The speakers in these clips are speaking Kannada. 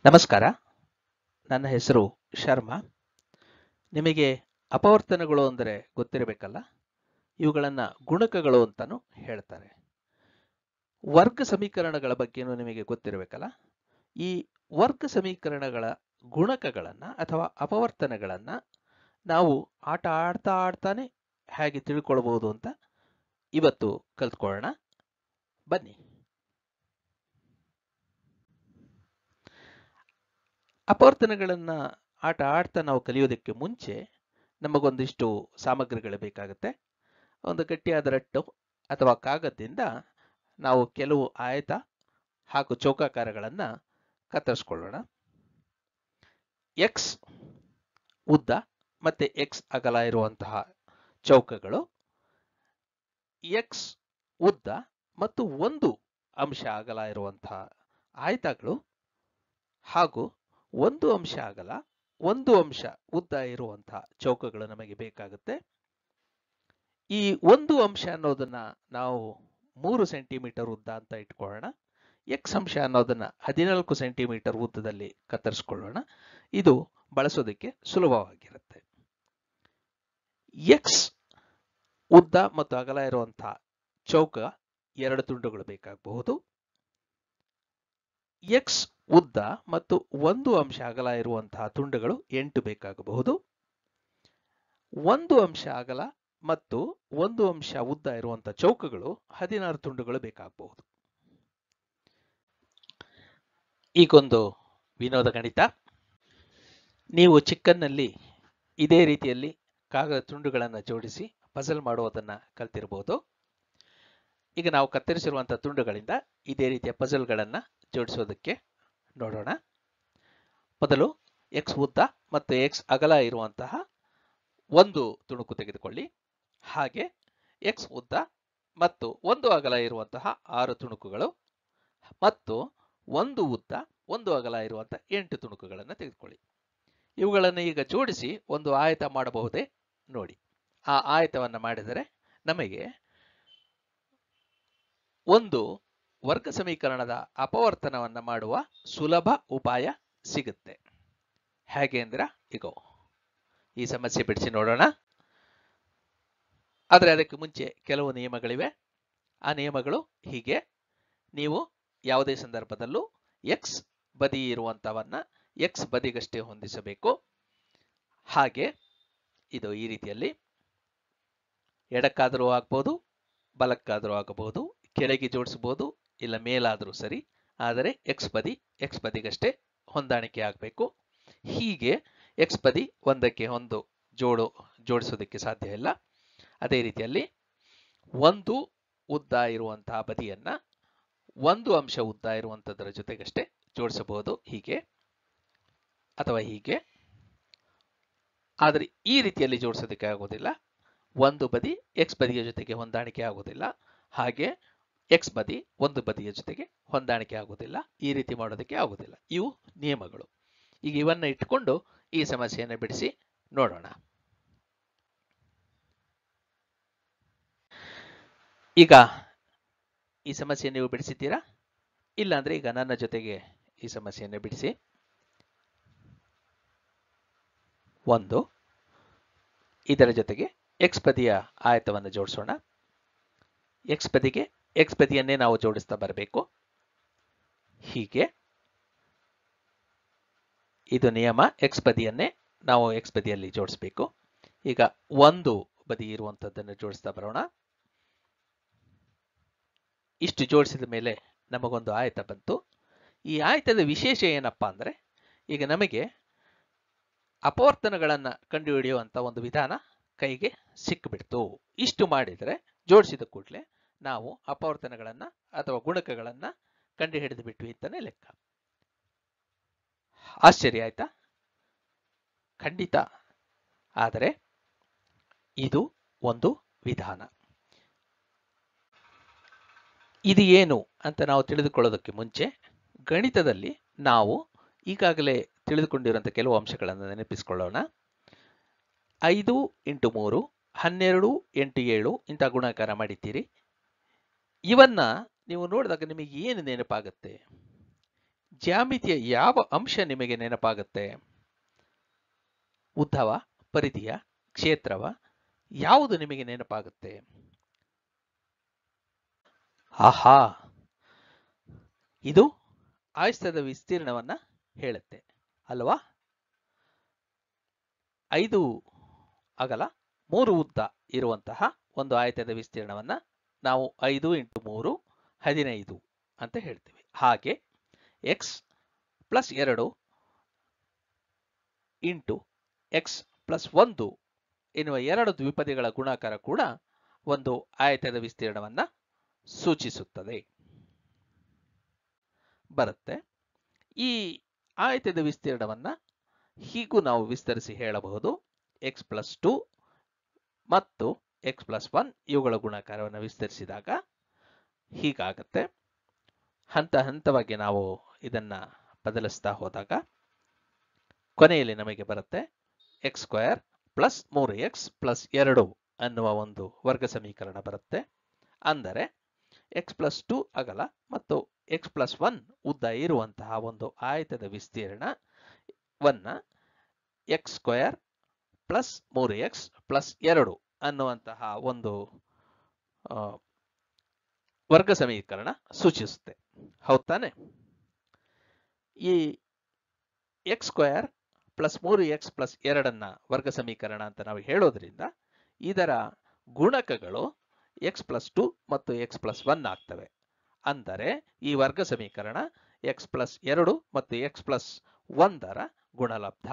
ನಮಸ್ಕಾರ ನನ್ನ ಹೆಸರು ಶರ್ಮಾ ನಿಮಗೆ ಅಪವರ್ತನಗಳು ಅಂದರೆ ಗೊತ್ತಿರಬೇಕಲ್ಲ ಇವುಗಳನ್ನು ಗುಣಕಗಳು ಅಂತಲೂ ಹೇಳ್ತಾರೆ ವರ್ಗ ಸಮೀಕರಣಗಳ ಬಗ್ಗೆನೂ ನಿಮಗೆ ಗೊತ್ತಿರಬೇಕಲ್ಲ ಈ ವರ್ಗ ಸಮೀಕರಣಗಳ ಗುಣಕಗಳನ್ನು ಅಥವಾ ಅಪವರ್ತನಗಳನ್ನು ನಾವು ಆಟ ಆಡ್ತಾ ಆಡ್ತಾನೆ ಹೇಗೆ ತಿಳ್ಕೊಳ್ಬೋದು ಅಂತ ಇವತ್ತು ಕಲ್ತ್ಕೊಳ್ಳೋಣ ಬನ್ನಿ ಅಪವರ್ತನಗಳನ್ನು ಆಟ ಆಡ್ತಾ ನಾವು ಕಲಿಯೋದಕ್ಕೆ ಮುಂಚೆ ನಮಗೊಂದಿಷ್ಟು ಸಾಮಗ್ರಿಗಳು ಬೇಕಾಗುತ್ತೆ ಒಂದು ಗಟ್ಟಿಯಾದ ರಟ್ಟು ಅಥವಾ ಕಾಗದದಿಂದ ನಾವು ಕೆಲವು ಆಯತ ಹಾಗೂ ಚೌಕಾಕಾರಗಳನ್ನು ಕತ್ತರಿಸ್ಕೊಳ್ಳೋಣ ಎಕ್ಸ್ ಉದ್ದ ಮತ್ತೆ ಎಕ್ಸ್ ಅಗಲ ಇರುವಂತಹ ಚೌಕಗಳು ಎಕ್ಸ್ ಉದ್ದ ಮತ್ತು ಒಂದು ಅಂಶ ಅಗಲ ಇರುವಂತಹ ಆಯತಗಳು ಹಾಗೂ ಒಂದು ಅಂಶ ಅಗಲ ಒಂದು ಅಂಶ ಉದ್ದ ಇರುವಂತಹ ಚೌಕಗಳು ನಮಗೆ ಬೇಕಾಗುತ್ತೆ ಈ ಒಂದು ಅಂಶ ಅನ್ನೋದನ್ನ ನಾವು ಮೂರು ಸೆಂಟಿಮೀಟರ್ ಉದ್ದ ಅಂತ ಇಟ್ಕೊಳ್ಳೋಣ ಎಕ್ಸ್ ಅಂಶ ಅನ್ನೋದನ್ನ ಹದಿನಾಲ್ಕು ಸೆಂಟಿಮೀಟರ್ ಉದ್ದದಲ್ಲಿ ಕತ್ತರಿಸ್ಕೊಳ್ಳೋಣ ಇದು ಬಳಸೋದಕ್ಕೆ ಸುಲಭವಾಗಿರುತ್ತೆ ಎಕ್ಸ್ ಉದ್ದ ಮತ್ತು ಅಗಲ ಇರುವಂತಹ ಚೌಕ ಎರಡು ತುಂಡುಗಳು ಬೇಕಾಗಬಹುದು ಎಕ್ಸ್ ಉದ್ದ ಮತ್ತು ಒಂದು ಅಂಶ ಅಗಲ ಇರುವಂತಹ ತುಂಡುಗಳು ಎಂಟು ಬೇಕಾಗಬಹುದು ಒಂದು ಅಂಶ ಅಗಲ ಮತ್ತು ಒಂದು ಅಂಶ ಉದ್ದ ಇರುವಂತಹ ಚೌಕಗಳು ಹದಿನಾರು ತುಂಡುಗಳು ಬೇಕಾಗಬಹುದು ಈಗೊಂದು ವಿನೋದ ಗಣಿತ ನೀವು ಚಿಕ್ಕನ್ನಲ್ಲಿ ಇದೇ ರೀತಿಯಲ್ಲಿ ಕಾಗದ ತುಂಡುಗಳನ್ನು ಜೋಡಿಸಿ ಪಜಲ್ ಮಾಡುವುದನ್ನು ಕಲ್ತಿರಬಹುದು ಈಗ ನಾವು ಕತ್ತರಿಸಿರುವಂತಹ ತುಂಡುಗಳಿಂದ ಇದೇ ರೀತಿಯ ಪಜಲ್ಗಳನ್ನು ಜೋಡಿಸೋದಕ್ಕೆ ನೋಡೋಣ ಮೊದಲು ಎಕ್ಸ್ ಉದ್ದ ಮತ್ತು ಎಕ್ಸ್ ಅಗಲ ಇರುವಂತಹ ಒಂದು ತುಣುಕು ತೆಗೆದುಕೊಳ್ಳಿ ಹಾಗೆ ಎಕ್ಸ್ ಉದ್ದ ಮತ್ತು ಒಂದು ಅಗಲ ಇರುವಂತಹ ಆರು ತುಣುಕುಗಳು ಮತ್ತು ಒಂದು ಉದ್ದ ಒಂದು ಅಗಲ ಇರುವಂತಹ ಎಂಟು ತುಣುಕುಗಳನ್ನು ತೆಗೆದುಕೊಳ್ಳಿ ಇವುಗಳನ್ನು ಈಗ ಜೋಡಿಸಿ ಒಂದು ಆಯತ ಮಾಡಬಹುದೇ ನೋಡಿ ಆ ಆಯತವನ್ನು ಮಾಡಿದರೆ ನಮಗೆ ಒಂದು ವರ್ಗ ಸಮೀಕರಣದ ಅಪವರ್ತನವನ್ನು ಮಾಡುವ ಸುಲಭ ಉಪಾಯ ಸಿಗುತ್ತೆ ಹೇಗೆ ಅಂದ್ರೆ ಇಗೋ ಈ ಸಮಸ್ಯೆ ಬಿಡಿಸಿ ನೋಡೋಣ ಆದರೆ ಅದಕ್ಕೆ ಮುಂಚೆ ಕೆಲವು ನಿಯಮಗಳಿವೆ ಆ ನಿಯಮಗಳು ಹೀಗೆ ನೀವು ಯಾವುದೇ ಸಂದರ್ಭದಲ್ಲೂ ಎಕ್ಸ್ ಬದಿ ಇರುವಂಥವನ್ನ ಎಕ್ಸ್ ಬದಿಗಷ್ಟೇ ಹೊಂದಿಸಬೇಕು ಹಾಗೆ ಇದು ಈ ರೀತಿಯಲ್ಲಿ ಎಡಕ್ಕಾದರೂ ಆಗ್ಬೋದು ಬಲಕ್ಕಾದರೂ ಆಗಬಹುದು ಕೆಳಗೆ ಜೋಡಿಸಬಹುದು ಇಲ್ಲ ಮೇಲಾದರೂ ಸರಿ ಆದರೆ ಎಕ್ಸ್ ಬದಿ ಎಕ್ಸ್ ಬದಿಗಷ್ಟೇ ಹೊಂದಾಣಿಕೆ ಆಗಬೇಕು ಹೀಗೆ ಎಕ್ಸ್ ಬದಿ ಒಂದಕ್ಕೆ ಒಂದು ಜೋಡು ಜೋಡಿಸೋದಕ್ಕೆ ಸಾಧ್ಯ ಇಲ್ಲ ಅದೇ ರೀತಿಯಲ್ಲಿ ಒಂದು ಉದ್ದ ಇರುವಂತಹ ಬದಿಯನ್ನ ಒಂದು ಅಂಶ ಉದ್ದ ಇರುವಂಥದ್ದರ ಜೊತೆಗಷ್ಟೇ ಜೋಡಿಸಬಹುದು ಹೀಗೆ ಅಥವಾ ಹೀಗೆ ಆದರೆ ಈ ರೀತಿಯಲ್ಲಿ ಜೋಡಿಸೋದಕ್ಕೆ ಆಗೋದಿಲ್ಲ ಒಂದು ಬದಿ ಎಕ್ಸ್ ಬದಿಯ ಜೊತೆಗೆ ಹೊಂದಾಣಿಕೆ ಆಗೋದಿಲ್ಲ ಹಾಗೆ ಎಕ್ಸ್ ಬದಿ ಒಂದು ಬದಿಯ ಜೊತೆಗೆ ಹೊಂದಾಣಿಕೆ ಆಗೋದಿಲ್ಲ ಈ ರೀತಿ ಮಾಡೋದಕ್ಕೆ ಆಗೋದಿಲ್ಲ ಇವು ನಿಯಮಗಳು ಈಗ ಇವನ್ನ ಇಟ್ಕೊಂಡು ಈ ಸಮಸ್ಯೆಯನ್ನು ಬಿಡಿಸಿ ನೋಡೋಣ ಈಗ ಈ ಸಮಸ್ಯೆ ನೀವು ಬಿಡಿಸಿದ್ದೀರಾ ಇಲ್ಲಾಂದ್ರೆ ಈಗ ನನ್ನ ಜೊತೆಗೆ ಈ ಸಮಸ್ಯೆಯನ್ನು ಬಿಡಿಸಿ ಒಂದು ಇದರ ಜೊತೆಗೆ ಎಕ್ಸ್ ಬದಿಯ ಆಯತವನ್ನು ಜೋಡಿಸೋಣ ಎಕ್ಸ್ ಬದಿಗೆ ಎಕ್ಸ್ ಬದಿಯನ್ನೇ ನಾವು ಜೋಡಿಸ್ತಾ ಬರಬೇಕು ಹೀಗೆ ಇದು ನಿಯಮ ಎಕ್ಸ್ ಬದಿಯನ್ನೇ ನಾವು ಎಕ್ಸ್ ಬದಿಯಲ್ಲಿ ಜೋಡಿಸಬೇಕು ಈಗ ಒಂದು ಬದಿ ಇರುವಂಥದ್ದನ್ನು ಜೋಡಿಸ್ತಾ ಬರೋಣ ಇಷ್ಟು ಜೋಡಿಸಿದ ಮೇಲೆ ನಮಗೊಂದು ಆಯತ ಬಂತು ಈ ಆಯತದ ವಿಶೇಷ ಏನಪ್ಪಾ ಅಂದ್ರೆ ಈಗ ನಮಗೆ ಅಪವರ್ತನಗಳನ್ನು ಕಂಡುಹಿಡಿಯುವಂಥ ಒಂದು ವಿಧಾನ ಕೈಗೆ ಸಿಕ್ಕಿಬಿಡ್ತು ಇಷ್ಟು ಮಾಡಿದರೆ ಜೋಡಿಸಿದ ಕೂಡಲೇ ನಾವು ಅಪವರ್ತನಗಳನ್ನು ಅಥವಾ ಗುಣಕಗಳನ್ನು ಕಂಡು ಹಿಡಿದು ಬಿಟ್ವಿ ಅಂತಾನೆ ಲೆಕ್ಕ ಆಶ್ಚರ್ಯ ಆಯ್ತಾ ಖಂಡಿತ ಆದರೆ ಇದು ಒಂದು ವಿಧಾನ ಇದು ಏನು ಅಂತ ನಾವು ತಿಳಿದುಕೊಳ್ಳೋದಕ್ಕೆ ಮುಂಚೆ ಗಣಿತದಲ್ಲಿ ನಾವು ಈಗಾಗಲೇ ತಿಳಿದುಕೊಂಡಿರುವಂಥ ಕೆಲವು ಅಂಶಗಳನ್ನು ನೆನಪಿಸಿಕೊಳ್ಳೋಣ ಐದು ಇಂಟು ಮೂರು ಹನ್ನೆರಡು ಎಂಟು ಏಳು ಇಂಥ ಗುಣಾಕಾರ ಮಾಡಿದ್ದೀರಿ ಇವನ್ನ ನೀವು ನೋಡಿದಾಗ ನಿಮಗೆ ಏನು ನೆನಪಾಗುತ್ತೆ ಜ್ಯಾಮಿತಿಯ ಯಾವ ಅಂಶ ನಿಮಗೆ ನೆನಪಾಗುತ್ತೆ ಉದ್ದವ ಪರಿಧಿಯ ಕ್ಷೇತ್ರವ ಯಾವುದು ನಿಮಗೆ ನೆನಪಾಗುತ್ತೆ ಆಹಾ ಇದು ಆಯಸ್ತದ ವಿಸ್ತೀರ್ಣವನ್ನ ಹೇಳುತ್ತೆ ಅಲ್ವಾ ಐದು ಅಗಲ ಮೂರು ಉದ್ದ ಇರುವಂತಹ ಒಂದು ಆಯತದ ವಿಸ್ತೀರ್ಣವನ್ನ ನಾವು ಐದು ಇಂಟು ಮೂರು ಹದಿನೈದು ಅಂತ ಹೇಳ್ತೀವಿ ಹಾಗೆ ಎಕ್ಸ್ ಪ್ಲಸ್ ಎರಡು ಇಂಟು ಎಕ್ಸ್ ಪ್ಲಸ್ ಒಂದು ಎನ್ನುವ ಎರಡು ದ್ವಿಪದಿಗಳ ಗುಣಾಕಾರ ಕೂಡ ಒಂದು ಆಯತದ ವಿಸ್ತೀರ್ಣವನ್ನ ಸೂಚಿಸುತ್ತದೆ ಬರುತ್ತೆ ಈ ಆಯತದ ವಿಸ್ತೀರ್ಣವನ್ನ ಹೀಗೂ ನಾವು ವಿಸ್ತರಿಸಿ ಹೇಳಬಹುದು ಎಕ್ಸ್ ಪ್ಲಸ್ ಟು ಮತ್ತು ಎಕ್ಸ್ ಪ್ಲಸ್ ಒನ್ ಇವುಗಳ ಗುಣಾಕಾರವನ್ನು ವಿಸ್ತರಿಸಿದಾಗ ಹೀಗಾಗತ್ತೆ ಹಂತ ಹಂತವಾಗಿ ನಾವು ಇದನ್ನ ಬದಲಿಸ್ತಾ ಹೋದಾಗ ಕೊನೆಯಲ್ಲಿ ನಮಗೆ ಬರುತ್ತೆ ಎಕ್ಸ್ ಸ್ಕ್ವೇರ್ ಪ್ಲಸ್ ಮೂರು ಎಕ್ಸ್ ಪ್ಲಸ್ ಎರಡು ಅನ್ನುವ ಒಂದು ವರ್ಗ ಸಮೀಕರಣ ಬರುತ್ತೆ ಅಂದರೆ ಎಕ್ಸ್ ಪ್ಲಸ್ ಟು ಅಗಲ ಮತ್ತು ಎಕ್ಸ್ ಪ್ಲಸ್ ಒನ್ ಉದ್ದ ಇರುವಂತಹ ಒಂದು ಆಯತದ ವಿಸ್ತೀರ್ಣ ವನ್ನ ಎಕ್ಸ್ ಸ್ಕ್ವೇರ್ ಪ್ಲಸ್ ಮೂರು ಎಕ್ಸ್ ಪ್ಲಸ್ ಎರಡು ಅನ್ನುವಂತಹ ಒಂದು ಆ, ವರ್ಗ ಸಮೀಕರಣ ಸೂಚಿಸುತ್ತೆ ಹೌದ್ ತಾನೆ ಈ ಎಕ್ಸ್ ಸ್ಕ್ವೇರ್ ಪ್ಲಸ್ ಮೂರು ಎಕ್ಸ್ ಪ್ಲಸ್ ಎರಡನ್ನ ವರ್ಗ ಸಮೀಕರಣ ಅಂತ ನಾವು ಹೇಳೋದ್ರಿಂದ ಇದರ ಗುಣಕಗಳು ಎಕ್ಸ್ ಪ್ಲಸ್ ಟು ಮತ್ತು ಎಕ್ಸ್ ಪ್ಲಸ್ ಒನ್ ಆಗ್ತವೆ ಅಂದರೆ ಈ ವರ್ಗ ಸಮೀಕರಣ ಎಕ್ಸ್ ಪ್ಲಸ್ ಎರಡು ಮತ್ತು ಎಕ್ಸ್ ಪ್ಲಸ್ ಒಂದರ ಗುಣಲಬ್ಧ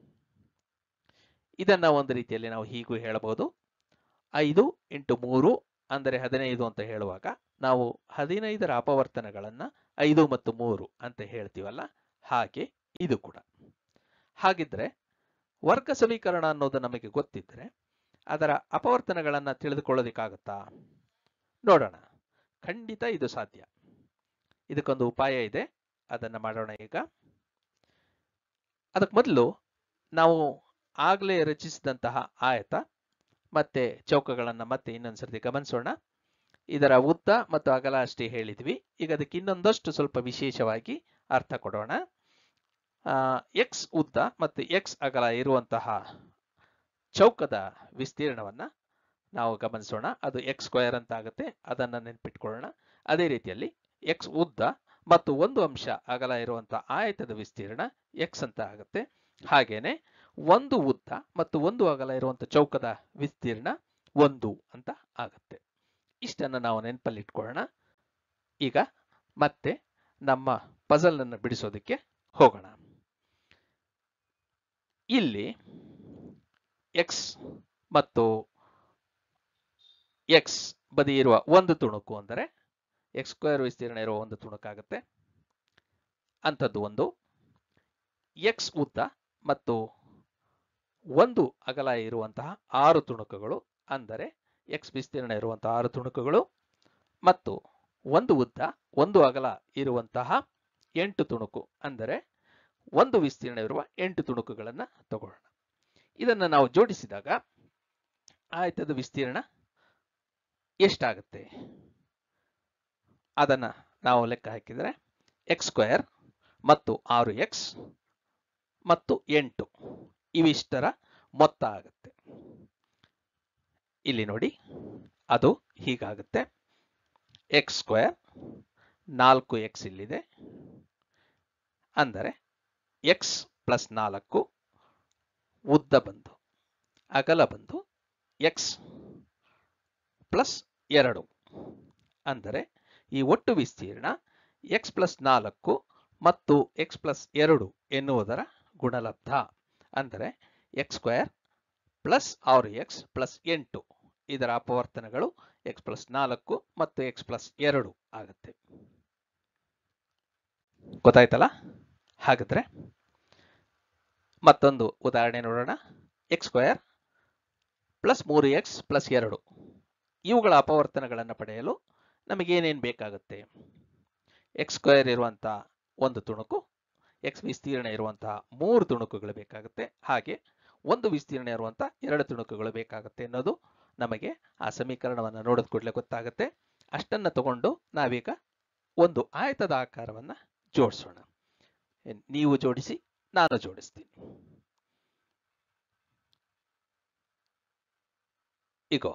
ಇದನ್ನ ಒಂದು ರೀತಿಯಲ್ಲಿ ನಾವು ಹೀಗೂ ಹೇಳಬಹುದು ಐದು ಇಂಟು ಮೂರು ಅಂದರೆ ಹದಿನೈದು ಅಂತ ಹೇಳುವಾಗ ನಾವು ಹದಿನೈದರ ಅಪವರ್ತನಗಳನ್ನ ಐದು ಮತ್ತು ಮೂರು ಅಂತ ಹೇಳ್ತೀವಲ್ಲ ಹಾಗೆ ಇದು ಕೂಡ ಹಾಗಿದ್ರೆ ವರ್ಗ ಸಮೀಕರಣ ಅನ್ನೋದು ನಮಗೆ ಗೊತ್ತಿದ್ರೆ ಅದರ ಅಪವರ್ತನಗಳನ್ನ ತಿಳಿದುಕೊಳ್ಳೋದಿಕ್ಕಾಗತ್ತಾ ನೋಡೋಣ ಖಂಡಿತ ಇದು ಸಾಧ್ಯ ಇದಕ್ಕೊಂದು ಉಪಾಯ ಇದೆ ಅದನ್ನ ಮಾಡೋಣ ಈಗ ಅದಕ್ಕೆ ಮೊದಲು ನಾವು ಆಗಲೇ ರಚಿಸಿದಂತಹ ಆಯತ ಮತ್ತೆ ಚೌಕಗಳನ್ನ ಮತ್ತೆ ಇನ್ನೊಂದ್ಸರ್ತಿ ಗಮನಿಸೋಣ ಇದರ ಉದ್ದ ಮತ್ತು ಅಗಲ ಅಷ್ಟೇ ಹೇಳಿದ್ವಿ ಈಗ ಅದಕ್ಕೆ ಇನ್ನೊಂದಷ್ಟು ಸ್ವಲ್ಪ ವಿಶೇಷವಾಗಿ ಅರ್ಥ ಕೊಡೋಣ ಎಕ್ಸ್ ಉದ್ದ ಮತ್ತು ಎಕ್ಸ್ ಅಗಲ ಇರುವಂತಹ ಚೌಕದ ವಿಸ್ತೀರ್ಣವನ್ನ ನಾವು ಗಮನಿಸೋಣ ಅದು ಎಕ್ಸ್ ಸ್ಕ್ವೇರ್ ಅಂತ ಆಗುತ್ತೆ ಅದನ್ನ ನೆನ್ಪಿಟ್ಕೊಳ್ಳೋಣ ಅದೇ ರೀತಿಯಲ್ಲಿ ಎಕ್ಸ್ ಉದ್ದ ಮತ್ತು ಒಂದು ಅಂಶ ಅಗಲ ಇರುವಂತಹ ಆಯತದ ವಿಸ್ತೀರ್ಣ ಎಕ್ಸ್ ಅಂತ ಆಗುತ್ತೆ ಹಾಗೇನೆ ಒಂದು ಉದ್ದ ಮತ್ತು ಒಂದು ಅಗಲ ಇರುವಂತ ಚೌಕದ ವಿಸ್ತೀರ್ಣ ಒಂದು ಅಂತ ಆಗುತ್ತೆ ಇಷ್ಟನ್ನು ನಾವು ನೆನಪಲ್ಲಿ ಇಟ್ಕೊಳ್ಳೋಣ ಈಗ ಮತ್ತೆ ನಮ್ಮ ಪಜಲ್ ಅನ್ನು ಬಿಡಿಸೋದಕ್ಕೆ ಹೋಗೋಣ ಇಲ್ಲಿ ಎಕ್ಸ್ ಮತ್ತು ಎಕ್ಸ್ ಬದಿ ಇರುವ ಒಂದು ತುಣುಕು ಅಂದರೆ ಎಕ್ಸ್ ಸ್ಕ್ವೇರ್ ವಿಸ್ತೀರ್ಣ ಇರುವ ಒಂದು ತುಣುಕಾಗುತ್ತೆ ಅಂಥದ್ದು ಒಂದು ಎಕ್ಸ್ ಉದ್ದ ಮತ್ತು ಒಂದು ಅಗಲ ಇರುವಂತಹ ಆರು ತುಣುಕುಗಳು ಅಂದರೆ ಎಕ್ಸ್ ವಿಸ್ತೀರ್ಣ ಇರುವಂತಹ ಆರು ತುಣುಕುಗಳು ಮತ್ತು ಒಂದು ಉದ್ದ ಒಂದು ಅಗಲ ಇರುವಂತಹ ಎಂಟು ತುಣುಕು ಅಂದರೆ ಒಂದು ವಿಸ್ತೀರ್ಣ ಇರುವ ಎಂಟು ತುಣುಕುಗಳನ್ನು ತಗೊಳ್ಳೋಣ ಇದನ್ನು ನಾವು ಜೋಡಿಸಿದಾಗ ಆಯತದ ವಿಸ್ತೀರ್ಣ ಎಷ್ಟಾಗುತ್ತೆ ಅದನ್ನ ನಾವು ಲೆಕ್ಕ ಹಾಕಿದರೆ ಎಕ್ಸ್ ಸ್ಕ್ವೇರ್ ಮತ್ತು ಆರು ಎಕ್ಸ್ ಮತ್ತು ಎಂಟು ಇವಿಷ್ಟರ ಮೊತ್ತ ಆಗುತ್ತೆ ಇಲ್ಲಿ ನೋಡಿ ಅದು ಹೀಗಾಗುತ್ತೆ ಎಕ್ಸ್ ಸ್ಕ್ವೇರ್ ನಾಲ್ಕು ಎಕ್ಸ್ ಇಲ್ಲಿದೆ ಅಂದರೆ ಎಕ್ಸ್ ಪ್ಲಸ್ ನಾಲ್ಕು ಉದ್ದ ಬಂದು ಅಗಲ ಬಂದು ಎಕ್ಸ್ ಪ್ಲಸ್ ಎರಡು ಅಂದರೆ ಈ ಒಟ್ಟು ವಿಸ್ತೀರ್ಣ ಎಕ್ಸ್ ಪ್ಲಸ್ ನಾಲ್ಕು ಮತ್ತು ಎಕ್ಸ್ ಪ್ಲಸ್ ಎರಡು ಎನ್ನುವುದರ ಗುಣಲಬ್ಧ ಅಂದರೆ ಎಕ್ಸ್ ಸ್ಕ್ವೇರ್ ಪ್ಲಸ್ ಆರು ಎಕ್ಸ್ ಪ್ಲಸ್ ಎಂಟು ಇದರ ಅಪವರ್ತನಗಳು ಎಕ್ಸ್ ಪ್ಲಸ್ ನಾಲ್ಕು ಮತ್ತು ಎಕ್ಸ್ ಪ್ಲಸ್ ಎರಡು ಆಗುತ್ತೆ ಗೊತ್ತಾಯ್ತಲ್ಲ ಹಾಗಾದ್ರೆ ಮತ್ತೊಂದು ಉದಾಹರಣೆ ನೋಡೋಣ ಎಕ್ಸ್ ಸ್ಕ್ವೇರ್ ಪ್ಲಸ್ ಮೂರು ಎಕ್ಸ್ ಪ್ಲಸ್ ಎರಡು ಇವುಗಳ ಅಪವರ್ತನಗಳನ್ನು ಪಡೆಯಲು ನಮಗೇನೇನು ಬೇಕಾಗುತ್ತೆ ಎಕ್ಸ್ ಸ್ಕ್ವೇರ್ ಇರುವಂತಹ ಒಂದು ತುಣುಕು ಎಕ್ಸ್ ವಿಸ್ತೀರ್ಣ ಇರುವಂತಹ ಮೂರು ತುಣುಕುಗಳು ಬೇಕಾಗುತ್ತೆ ಹಾಗೆ ಒಂದು ವಿಸ್ತೀರ್ಣ ಇರುವಂತಹ ಎರಡು ತುಣುಕುಗಳು ಬೇಕಾಗುತ್ತೆ ಅನ್ನೋದು ನಮಗೆ ಆ ಸಮೀಕರಣವನ್ನು ನೋಡಿದ ಕೂಡಲೇ ಗೊತ್ತಾಗುತ್ತೆ ಅಷ್ಟನ್ನ ತಗೊಂಡು ನಾವೀಗ ಒಂದು ಆಯತದ ಆಕಾರವನ್ನ ಜೋಡಿಸೋಣ ನೀವು ಜೋಡಿಸಿ ನಾನು ಜೋಡಿಸ್ತೀನಿ ಇಗೋ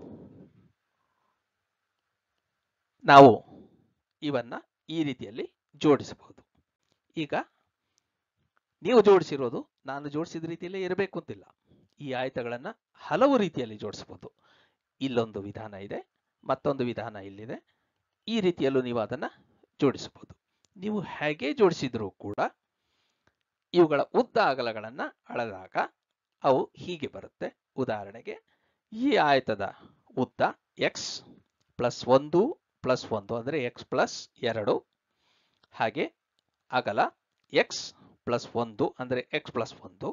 ನಾವು ಇವನ್ನ ಈ ರೀತಿಯಲ್ಲಿ ಜೋಡಿಸಬಹುದು ಈಗ ನೀವು ಜೋಡಿಸಿರೋದು ನಾನು ಜೋಡಿಸಿದ ರೀತಿಯಲ್ಲೇ ಇರಬೇಕು ಅಂತಿಲ್ಲ ಈ ಆಯತಗಳನ್ನ ಹಲವು ರೀತಿಯಲ್ಲಿ ಜೋಡಿಸಬಹುದು ಇಲ್ಲೊಂದು ವಿಧಾನ ಇದೆ ಮತ್ತೊಂದು ವಿಧಾನ ಇಲ್ಲಿದೆ ಈ ರೀತಿಯಲ್ಲೂ ನೀವು ಅದನ್ನ ಜೋಡಿಸಬಹುದು ನೀವು ಹೇಗೆ ಜೋಡಿಸಿದ್ರೂ ಕೂಡ ಇವುಗಳ ಉದ್ದ ಅಗಲಗಳನ್ನ ಅಳೆದಾಗ ಅವು ಹೀಗೆ ಬರುತ್ತೆ ಉದಾಹರಣೆಗೆ ಈ ಆಯತದ ಉದ್ದ ಎಕ್ಸ್ ಪ್ಲಸ್ ಒಂದು ಪ್ಲಸ್ ಒಂದು ಅಂದರೆ ಎಕ್ಸ್ ಪ್ಲಸ್ ಎರಡು ಹಾಗೆ ಅಗಲ ಎಕ್ಸ್ ಪ್ಲಸ್ ಒಂದು ಅಂದರೆ ಎಕ್ಸ್ ಪ್ಲಸ್ ಒಂದು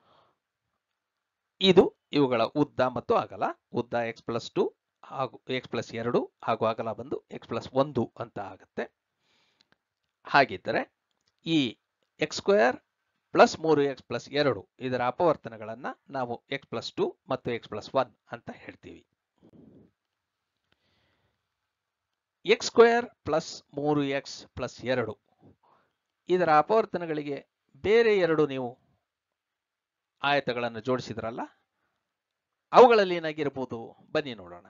ಇದು ಇವುಗಳ ಉದ್ದ ಮತ್ತು ಅಗಲ ಉದ್ದ ಎಕ್ಸ್ ಪ್ಲಸ್ ಟು ಹಾಗೂ ಎಕ್ಸ್ ಪ್ಲಸ್ ಎರಡು ಹಾಗೂ ಅಗಲ ಬಂದು ಎಕ್ಸ್ ಪ್ಲಸ್ ಒಂದು ಅಂತ ಆಗುತ್ತೆ ಹಾಗಿದ್ದರೆ ಈ ಎಕ್ಸ್ ಸ್ಕ್ವೇರ್ ಪ್ಲಸ್ ಮೂರು ಎಕ್ಸ್ ಪ್ಲಸ್ ಎರಡು ಇದರ ಅಪವರ್ತನಗಳನ್ನ ನಾವು ಎಕ್ಸ್ ಪ್ಲಸ್ ಟು ಮತ್ತು ಎಕ್ಸ್ ಪ್ಲಸ್ ಒನ್ ಅಂತ ಹೇಳ್ತೀವಿ ಎಕ್ಸ್ ಸ್ಕ್ವೇರ್ ಪ್ಲಸ್ ಮೂರು ಎಕ್ಸ್ ಪ್ಲಸ್ ಎರಡು ಇದರ ಅಪವರ್ತನಗಳಿಗೆ ಬೇರೆ ಎರಡು ನೀವು ಆಯತಗಳನ್ನು ಜೋಡಿಸಿದ್ರಲ್ಲ ಅವುಗಳಲ್ಲಿ ಏನಾಗಿರ್ಬೋದು ಬನ್ನಿ ನೋಡೋಣ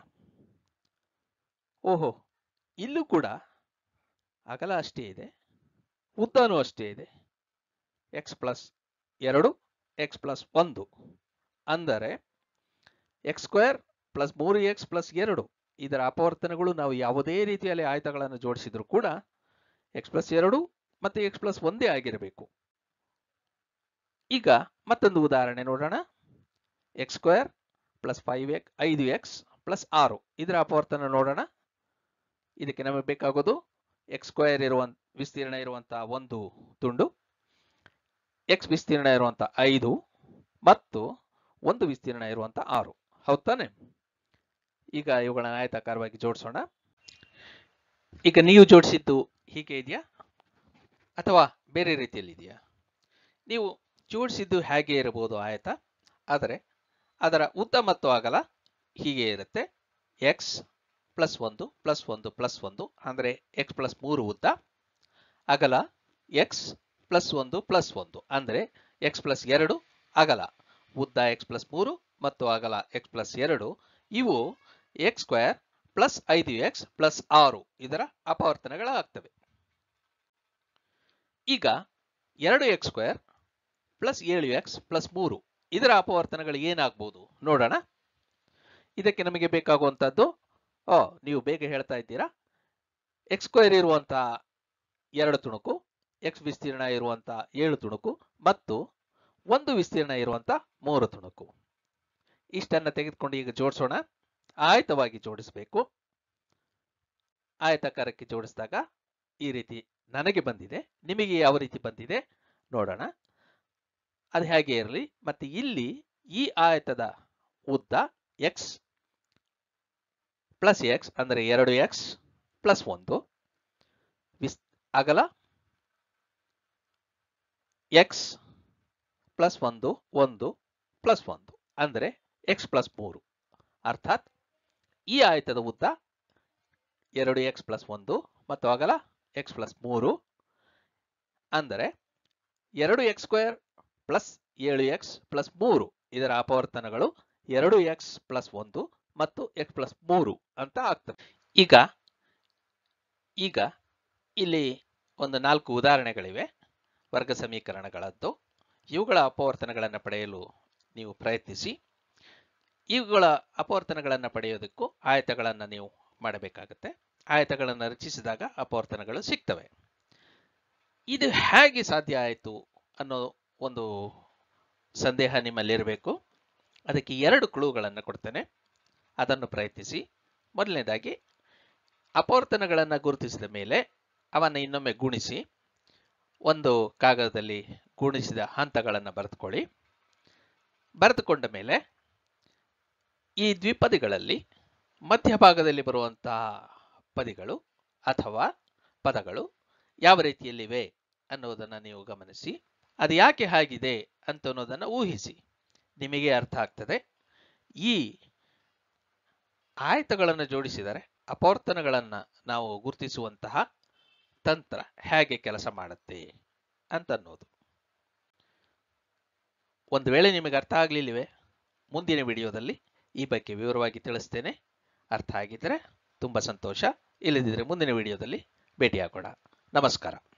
ಓಹೋ ಇಲ್ಲೂ ಕೂಡ ಅಗಲ ಅಷ್ಟೇ ಇದೆ ಉದ್ದನೂ ಅಷ್ಟೇ ಇದೆ ಎಕ್ಸ್ ಪ್ಲಸ್ ಎರಡು ಎಕ್ಸ್ ಪ್ಲಸ್ ಒಂದು ಅಂದರೆ ಎಕ್ಸ್ ಸ್ಕ್ವೇರ್ ಪ್ಲಸ್ ಮೂರು ಎಕ್ಸ್ ಪ್ಲಸ್ ಎರಡು ಇದರ ಅಪವರ್ತನಗಳು ನಾವು ಯಾವುದೇ ರೀತಿಯಲ್ಲಿ ಆಯತಗಳನ್ನು ಜೋಡಿಸಿದ್ರು ಕೂಡ ಎಕ್ಸ್ ಪ್ಲಸ್ ಎರಡು ಮತ್ತು ಎಕ್ಸ್ ಪ್ಲಸ್ ಒಂದೇ ಆಗಿರಬೇಕು ಈಗ ಮತ್ತೊಂದು ಉದಾಹರಣೆ ನೋಡೋಣ x square plus five x ಐದು ಎಕ್ಸ್ ಪ್ಲಸ್ ಆರು ಇದರ ಅಪವರ್ತನ ನೋಡೋಣ ಇದಕ್ಕೆ ನಮಗೆ ಬೇಕಾಗೋದು ಎಕ್ಸ್ ಸ್ಕ್ವೇರ್ ಇರುವಂತ ವಿಸ್ತೀರ್ಣ ಇರುವಂತಹ ಒಂದು ತುಂಡು ಎಕ್ಸ್ ವಿಸ್ತೀರ್ಣ ಇರುವಂತ ಐದು ಮತ್ತು ಒಂದು ವಿಸ್ತೀರ್ಣ ಇರುವಂತ ಆರು ಹೌದ್ ತಾನೆ ಈಗ ಇವುಗಳನ್ನ ಆಯತಾಕಾರವಾಗಿ ಜೋಡಿಸೋಣ ಈಗ ನೀವು ಜೋಡಿಸಿದ್ದು ಹೀಗೆ ಇದೆಯಾ ಅಥವಾ ಬೇರೆ ರೀತಿಯಲ್ಲಿ ಇದೆಯಾ ನೀವು ಜೋಡಿಸಿದ್ದು ಹೇಗೆ ಇರಬಹುದು ಆಯತ ಆದರೆ ಅದರ ಉದ್ದ ಮತ್ತು ಅಗಲ ಹೀಗೆ ಇರುತ್ತೆ ಎಕ್ಸ್ ಪ್ಲಸ್ ಒಂದು ಪ್ಲಸ್ ಒಂದು ಪ್ಲಸ್ ಒಂದು ಅಂದರೆ ಎಕ್ಸ್ ಪ್ಲಸ್ ಮೂರು ಉದ್ದ ಅಗಲ ಎಕ್ಸ್ ಪ್ಲಸ್ ಒಂದು ಪ್ಲಸ್ ಒಂದು ಅಂದರೆ ಎಕ್ಸ್ ಪ್ಲಸ್ ಎರಡು ಅಗಲ ಉದ್ದ ಎಕ್ಸ್ ಪ್ಲಸ್ ಮೂರು ಮತ್ತು ಅಗಲ ಎಕ್ಸ್ ಪ್ಲಸ್ ಎರಡು ಇವು ಎಕ್ಸ್ ಸ್ಕ್ವೇರ್ ಪ್ಲಸ್ ಐದು ಎಕ್ಸ್ ಪ್ಲಸ್ ಆರು ಇದರ ಅಪವರ್ತನಗಳಾಗ್ತವೆ ಈಗ ಎರಡು ಎಕ್ಸ್ ಸ್ಕ್ವೇರ್ ಪ್ಲಸ್ ಏಳು ಎಕ್ಸ್ ಪ್ಲಸ್ ಮೂರು ಇದರ ಅಪವರ್ತನಗಳು ಏನಾಗ್ಬೋದು ನೋಡೋಣ ಇದಕ್ಕೆ ನಮಗೆ ಬೇಕಾಗುವಂಥದ್ದು ಓ ನೀವು ಬೇಗ ಹೇಳ್ತಾ ಇದ್ದೀರಾ ಎಕ್ಸ್ ಸ್ಕ್ವೇರ್ ಇರುವಂತಹ ಎರಡು ತುಣುಕು ಎಕ್ಸ್ ವಿಸ್ತೀರ್ಣ ಇರುವಂತಹ ಏಳು ತುಣುಕು ಮತ್ತು ಒಂದು ವಿಸ್ತೀರ್ಣ ಇರುವಂತಹ ಮೂರು ತುಣುಕು ಇಷ್ಟನ್ನ ತೆಗೆದುಕೊಂಡು ಈಗ ಜೋಡಿಸೋಣ ಆಯತವಾಗಿ ಜೋಡಿಸಬೇಕು ಆಯತಾಕಾರಕ್ಕೆ ಜೋಡಿಸಿದಾಗ ಈ ರೀತಿ ನನಗೆ ಬಂದಿದೆ ನಿಮಗೆ ಯಾವ ರೀತಿ ಬಂದಿದೆ ನೋಡೋಣ ಅದು ಹೇಗೆ ಇರಲಿ ಮತ್ತೆ ಇಲ್ಲಿ ಈ ಆಯತದ ಉದ್ದ ಎಕ್ಸ್ ಪ್ಲಸ್ ಎಕ್ಸ್ ಅಂದರೆ ಎರಡು ಎಕ್ಸ್ ಪ್ಲಸ್ ಒಂದು ವಿಸ್ ಅಗಲ ಎಕ್ಸ್ ಪ್ಲಸ್ ಒಂದು ಒಂದು ಪ್ಲಸ್ ಒಂದು ಅಂದರೆ ಎಕ್ಸ್ ಪ್ಲಸ್ ಮೂರು ಅರ್ಥಾತ್ ಈ ಆಯತದ ಉದ್ದ ಎರಡು ಎಕ್ಸ್ ಪ್ಲಸ್ ಒಂದು ಮತ್ತು ಅಗಲ ಎಕ್ಸ್ ಪ್ಲಸ್ ಮೂರು ಅಂದರೆ ಎರಡು ಎಕ್ಸ್ ಸ್ಕ್ವೇರ್ ಪ್ಲಸ್ ಏಳು ಎಕ್ಸ್ ಪ್ಲಸ್ ಮೂರು ಇದರ ಅಪವರ್ತನಗಳು ಎರಡು ಎಕ್ಸ್ ಪ್ಲಸ್ ಒಂದು ಮತ್ತು ಎಕ್ಸ್ ಪ್ಲಸ್ ಮೂರು ಅಂತ ಆಗ್ತವೆ ಈಗ ಈಗ ಇಲ್ಲಿ ಒಂದು ನಾಲ್ಕು ಉದಾಹರಣೆಗಳಿವೆ ವರ್ಗ ಸಮೀಕರಣಗಳದ್ದು ಇವುಗಳ ಅಪವರ್ತನಗಳನ್ನು ಪಡೆಯಲು ನೀವು ಪ್ರಯತ್ನಿಸಿ ಇವುಗಳ ಅಪವರ್ತನಗಳನ್ನು ಪಡೆಯೋದಕ್ಕೂ ಆಯತಗಳನ್ನು ನೀವು ಮಾಡಬೇಕಾಗತ್ತೆ ಆಯತಗಳನ್ನು ರಚಿಸಿದಾಗ ಅಪವರ್ತನಗಳು ಸಿಗ್ತವೆ ಇದು ಹೇಗೆ ಸಾಧ್ಯ ಆಯಿತು ಅನ್ನೋ ಒಂದು ಸಂದೇಹ ನಿಮ್ಮಲ್ಲಿರಬೇಕು ಅದಕ್ಕೆ ಎರಡು ಕ್ಲೂಗಳನ್ನು ಕೊಡ್ತೇನೆ ಅದನ್ನು ಪ್ರಯತ್ನಿಸಿ ಮೊದಲನೇದಾಗಿ ಅಪವರ್ತನಗಳನ್ನು ಗುರುತಿಸಿದ ಮೇಲೆ ಅವನ್ನು ಇನ್ನೊಮ್ಮೆ ಗುಣಿಸಿ ಒಂದು ಕಾಗದದಲ್ಲಿ ಗುಣಿಸಿದ ಹಂತಗಳನ್ನು ಬರೆದುಕೊಳ್ಳಿ ಬರೆದುಕೊಂಡ ಮೇಲೆ ಈ ದ್ವಿಪದಿಗಳಲ್ಲಿ ಮಧ್ಯಭಾಗದಲ್ಲಿ ಬರುವಂತಹ ಪದಿಗಳು ಅಥವಾ ಪದಗಳು ಯಾವ ರೀತಿಯಲ್ಲಿವೆ ಅನ್ನೋದನ್ನು ನೀವು ಗಮನಿಸಿ ಅದು ಯಾಕೆ ಹಾಗಿದೆ ಅಂತ ಅನ್ನೋದನ್ನು ಊಹಿಸಿ ನಿಮಗೆ ಅರ್ಥ ಆಗ್ತದೆ ಈ ಆಯತಗಳನ್ನು ಜೋಡಿಸಿದರೆ ಅಪವರ್ತನಗಳನ್ನು ನಾವು ಗುರುತಿಸುವಂತಹ ತಂತ್ರ ಹೇಗೆ ಕೆಲಸ ಮಾಡುತ್ತೆ ಅಂತ ಅನ್ನೋದು ಒಂದು ವೇಳೆ ನಿಮಗೆ ಅರ್ಥ ಆಗಲಿಲ್ಲವೇ ಮುಂದಿನ ವಿಡಿಯೋದಲ್ಲಿ ಈ ಬಗ್ಗೆ ವಿವರವಾಗಿ ತಿಳಿಸ್ತೇನೆ ಅರ್ಥ ಆಗಿದ್ದರೆ ತುಂಬ ಸಂತೋಷ ಇಲ್ಲದಿದ್ದರೆ ಮುಂದಿನ ವಿಡಿಯೋದಲ್ಲಿ ಭೇಟಿಯಾಗೋಣ ನಮಸ್ಕಾರ